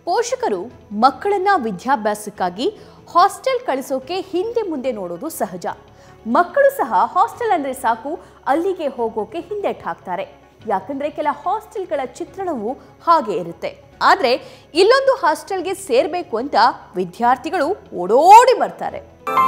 ಪೋಷಕರು ಮಕ್ಕಳನ್ನ ವಿದ್ಯಾಭ್ಯಾಸಕ್ಕಾಗಿ ಹಾಸ್ಟೆಲ್ ಕಳಿಸೋಕೆ ಹಿಂದೆ ಮುಂದೆ ನೋಡೋದು ಸಹಜ ಮಕ್ಕಳು ಸಹ ಹಾಸ್ಟೆಲ್ ಅಂದ್ರೆ ಸಾಕು ಅಲ್ಲಿಗೆ ಹೋಗೋಕೆ ಹಿಂದೆಟ್ಟು ಹಾಕ್ತಾರೆ ಯಾಕಂದ್ರೆ ಕೆಲ ಹಾಸ್ಟೆಲ್ಗಳ ಚಿತ್ರಣವು ಹಾಗೆ ಇರುತ್ತೆ ಆದ್ರೆ ಇಲ್ಲೊಂದು ಹಾಸ್ಟೆಲ್ಗೆ ಸೇರ್ಬೇಕು ಅಂತ ವಿದ್ಯಾರ್ಥಿಗಳು ಓಡೋಡಿ ಬರ್ತಾರೆ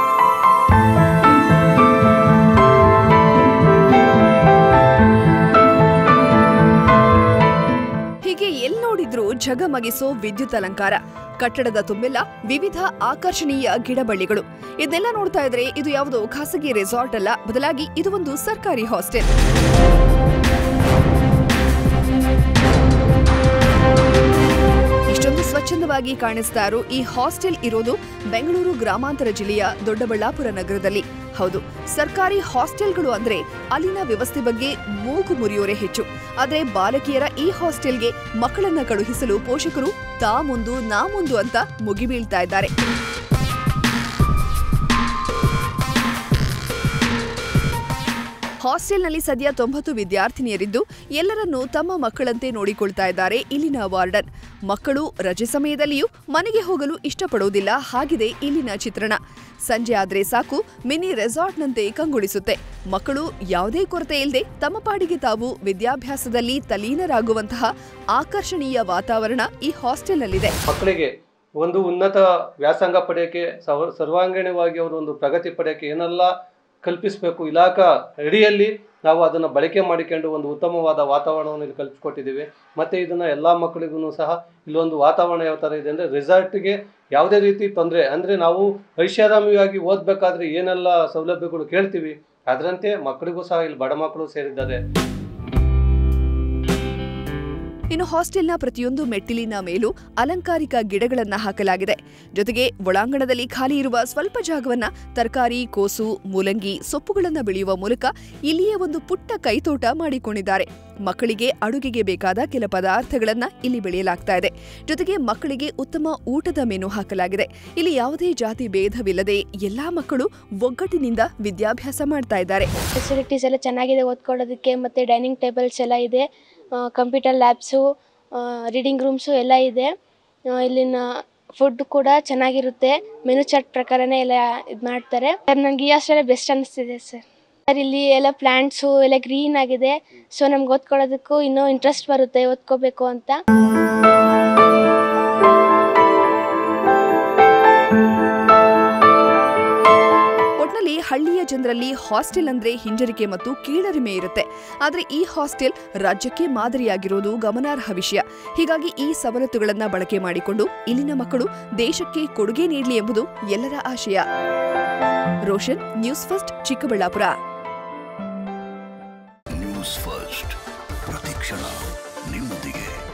ಹೀಗೆ ಎಲ್ ನೋಡಿದ್ರೂ ಝಗಮಗಿಸೋ ವಿದ್ಯುತ್ ಅಲಂಕಾರ ಕಟ್ಟಡದ ತುಂಬೆಲ್ಲ ವಿವಿಧ ಆಕರ್ಷಣೀಯ ಗಿಡಬಳ್ಳಿಗಳು ಇದನ್ನೆಲ್ಲ ನೋಡ್ತಾ ಇದ್ರೆ ಇದು ಯಾವುದೋ ಖಾಸಗಿ ರೆಸಾರ್ಟ್ ಅಲ್ಲ ಬದಲಾಗಿ ಇದು ಒಂದು ಸರ್ಕಾರಿ ಹಾಸ್ಟೆಲ್ ಇಷ್ಟೊಂದು ಸ್ವಚ್ಛಂದವಾಗಿ ಕಾಣಿಸ್ತಾ ಇರೋ ಈ ಹಾಸ್ಟೆಲ್ ಇರೋದು ಬೆಂಗಳೂರು ಗ್ರಾಮಾಂತರ ಜಿಲ್ಲೆಯ ದೊಡ್ಡಬಳ್ಳಾಪುರ ನಗರದಲ್ಲಿ ಹೌದು ಸರ್ಕಾರಿ ಹಾಸ್ಟೆಲ್ಗಳು ಅಂದ್ರೆ ಅಲ್ಲಿನ ವ್ಯವಸ್ಥೆ ಬಗ್ಗೆ ಮೂಗು ಮುರಿಯೋರೆ ಹೆಚ್ಚು ಆದ್ರೆ ಬಾಲಕಿಯರ ಈ ಹಾಸ್ಟೆಲ್ಗೆ ಮಕ್ಕಳನ್ನ ಕಳುಹಿಸಲು ಪೋಷಕರು ತಾ ಮುಂದು ನಾ ಮುಂದು ಅಂತ ಮುಗಿಬೀಳ್ತಾ ಇದ್ದಾರೆ ಹಾಸ್ಟೆಲ್ನಲ್ಲಿ ಸದ್ಯ ತೊಂಬತ್ತು ವಿದ್ಯಾರ್ಥಿನಿಯರಿದ್ದು ಎಲ್ಲರನ್ನೂ ತಮ್ಮ ಮಕ್ಕಳಂತೆ ನೋಡಿಕೊಳ್ತಾ ಇದ್ದಾರೆ ಇಲ್ಲಿನ ವಾರ್ಡನ್ ಮಕ್ಕಳು ರಜೆ ಸಮಯದಲ್ಲಿಯೂ ಮನೆಗೆ ಹೋಗಲು ಇಷ್ಟಪಡುವುದಿಲ್ಲ ಹಾಗಿದೆ ಇಲ್ಲಿನ ಚಿತ್ರಣ ಸಂಜೆ ಆದ್ರೆ ಸಾಕು ಮಿನಿ ರೆಸಾರ್ಟ್ನಂತೆ ಕಂಗೊಳಿಸುತ್ತೆ ಮಕ್ಕಳು ಯಾವುದೇ ಕೊರತೆ ಇಲ್ಲದೆ ತಮ್ಮ ಪಾಡಿಗೆ ತಾವು ವಿದ್ಯಾಭ್ಯಾಸದಲ್ಲಿ ತಲೀನರಾಗುವಂತಹ ಆಕರ್ಷಣೀಯ ವಾತಾವರಣ ಈ ಹಾಸ್ಟೆಲ್ನಲ್ಲಿದೆ ಮಕ್ಕಳಿಗೆ ಒಂದು ಉನ್ನತ ವ್ಯಾಸಂಗ ಪಡೆಯೋಕ್ಕೆ ಸವ ಸರ್ವಾಂಗೀಣವಾಗಿ ಅವರು ಒಂದು ಪ್ರಗತಿ ಪಡೆಯೋಕ್ಕೆ ಏನೆಲ್ಲ ಕಲ್ಪಿಸಬೇಕು ಇಲಾಖಾ ಅಡಿಯಲ್ಲಿ ನಾವು ಅದನ್ನು ಬಳಕೆ ಮಾಡಿಕೊಂಡು ಒಂದು ಉತ್ತಮವಾದ ವಾತಾವರಣವನ್ನು ಇಲ್ಲಿ ಕಲ್ಪಿಸ್ಕೊಟ್ಟಿದ್ದೀವಿ ಮತ್ತು ಇದನ್ನು ಎಲ್ಲ ಮಕ್ಕಳಿಗೂ ಸಹ ಇಲ್ಲೊಂದು ವಾತಾವರಣ ಯಾವ ಥರ ಇದೆ ಅಂದರೆ ರಿಸಲ್ಟ್ಗೆ ಯಾವುದೇ ರೀತಿ ತೊಂದರೆ ಅಂದರೆ ನಾವು ಐಷಾರಾಮಿಯಾಗಿ ಓದಬೇಕಾದ್ರೆ ಏನೆಲ್ಲ ಸೌಲಭ್ಯಗಳು ಕೇಳ್ತೀವಿ ಅದರಂತೆ ಮಕ್ಕಳಿಗೂ ಸಹ ಇಲ್ಲಿ ಬಡ ಮಕ್ಕಳು ಸೇರಿದ್ದಾರೆ ಇನ್ನು ಹಾಸ್ಟೆಲ್ನ ಪ್ರತಿಯೊಂದು ಮೆಟ್ಟಿಲಿನ ಮೇಲೂ ಅಲಂಕಾರಿಕ ಗಿಡಗಳನ್ನ ಹಾಕಲಾಗಿದೆ ಜೊತೆಗೆ ಒಳಾಂಗಣದಲ್ಲಿ ಖಾಲಿ ಇರುವ ಸ್ವಲ್ಪ ಜಾಗವನ್ನ ತರಕಾರಿ ಕೋಸು ಮೂಲಂಗಿ ಸೊಪ್ಪುಗಳನ್ನ ಬೆಳೆಯುವ ಮೂಲಕ ಇಲ್ಲಿಯೇ ಒಂದು ಪುಟ್ಟ ಕೈತೋಟ ಮಾಡಿಕೊಂಡಿದ್ದಾರೆ ಮಕ್ಕಳಿಗೆ ಅಡುಗೆಗೆ ಬೇಕಾದ ಕೆಲ ಪದಾರ್ಥಗಳನ್ನ ಇಲ್ಲಿ ಬೆಳೆಯಲಾಗ್ತಾ ಇದೆ ಜೊತೆಗೆ ಮಕ್ಕಳಿಗೆ ಉತ್ತಮ ಊಟದ ಮೆನು ಹಾಕಲಾಗಿದೆ ಇಲ್ಲಿ ಯಾವುದೇ ಜಾತಿ ಭೇದವಿಲ್ಲದೆ ಎಲ್ಲಾ ಮಕ್ಕಳು ಒಗ್ಗಟ್ಟಿನಿಂದ ವಿದ್ಯಾಭ್ಯಾಸ ಮಾಡ್ತಾ ಇದ್ದಾರೆ ಫೆಸಿಲಿಟೀಸ್ ಎಲ್ಲ ಚೆನ್ನಾಗಿದೆ ಓದ್ಕೊಳ್ಳೋದಕ್ಕೆ ಮತ್ತು ಡೈನಿಂಗ್ ಟೇಬಲ್ಸ್ ಎಲ್ಲ ಇದೆ ಕಂಪ್ಯೂಟರ್ ಲ್ಯಾಬ್ಸು ರೀಡಿಂಗ್ ರೂಮ್ಸು ಎಲ್ಲ ಇದೆ ಆ, ಇಲ್ಲಿನ ಫುಡ್ ಕೂಡ ಚೆನ್ನಾಗಿರುತ್ತೆ ಮೆನು ಚಾರ್ಟ್ ಪ್ರಕಾರನೇ ಎಲ್ಲ ಇದು ಮಾಡ್ತಾರೆ ಸರ್ ನನಗೆ ಈ ಹಾಸ್ಟೆಲ್ ಬೆಸ್ಟ್ ಅನಿಸ್ತಿದೆ ಸರ್ ಸರ್ ಇಲ್ಲಿ ಎಲ್ಲ ಪ್ಲ್ಯಾಂಟ್ಸು ಎಲ್ಲ ಗ್ರೀನ್ ಆಗಿದೆ ಸೊ ನಮ್ಗೆ ಓದ್ಕೊಳ್ಳೋದಕ್ಕೂ ಇನ್ನೂ ಇಂಟ್ರೆಸ್ಟ್ ಬರುತ್ತೆ ಓದ್ಕೋಬೇಕು ಅಂತ ಒಟ್ನಲ್ಲಿ ಹಳ್ಳಿಯ ಜನರಲ್ಲಿ ಹಾಸ್ಟೆಲ್ ಅಂದ್ರೆ ಹಿಂಜರಿಕೆ ಮತ್ತು ಕೀಳರಿಮೆ ಇರುತ್ತೆ ಆದ್ರೆ ಈ ಹಾಸ್ಟೆಲ್ ರಾಜ್ಯಕ್ಕೆ ಮಾದರಿಯಾಗಿರೋದು ಗಮನಾರ್ಹ ವಿಷಯ ಹೀಗಾಗಿ ಈ ಸವಲತ್ತುಗಳನ್ನ ಬಳಕೆ ಮಾಡಿಕೊಂಡು ಇಲ್ಲಿನ ಮಕ್ಕಳು ದೇಶಕ್ಕೆ ಕೊಡುಗೆ ನೀಡಲಿ ಎಂಬುದು ಎಲ್ಲರ ಆಶಯ Roshan news first Chikkaballapura news first ಪ್ರತಿಕ್ಷಣ ನಿಮ್ಮೊಂದಿಗೆ